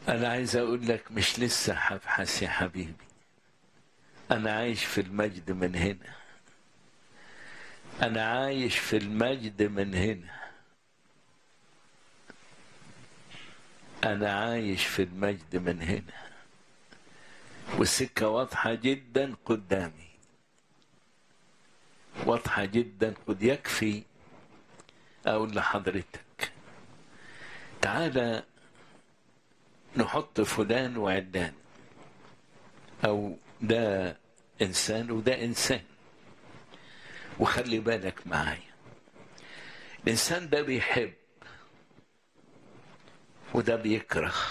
أنا عايز أقول لك مش لسه هبحث يا حبيبي أنا عايش في المجد من هنا أنا عايش في المجد من هنا أنا عايش في المجد من هنا والسكة واضحة جدا قدامي واضحة جدا قد يكفي أقول لحضرتك تعالى نحط فلان وعلان أو ده إنسان وده إنسان وخلي بالك معايا الإنسان ده بيحب وده بيكره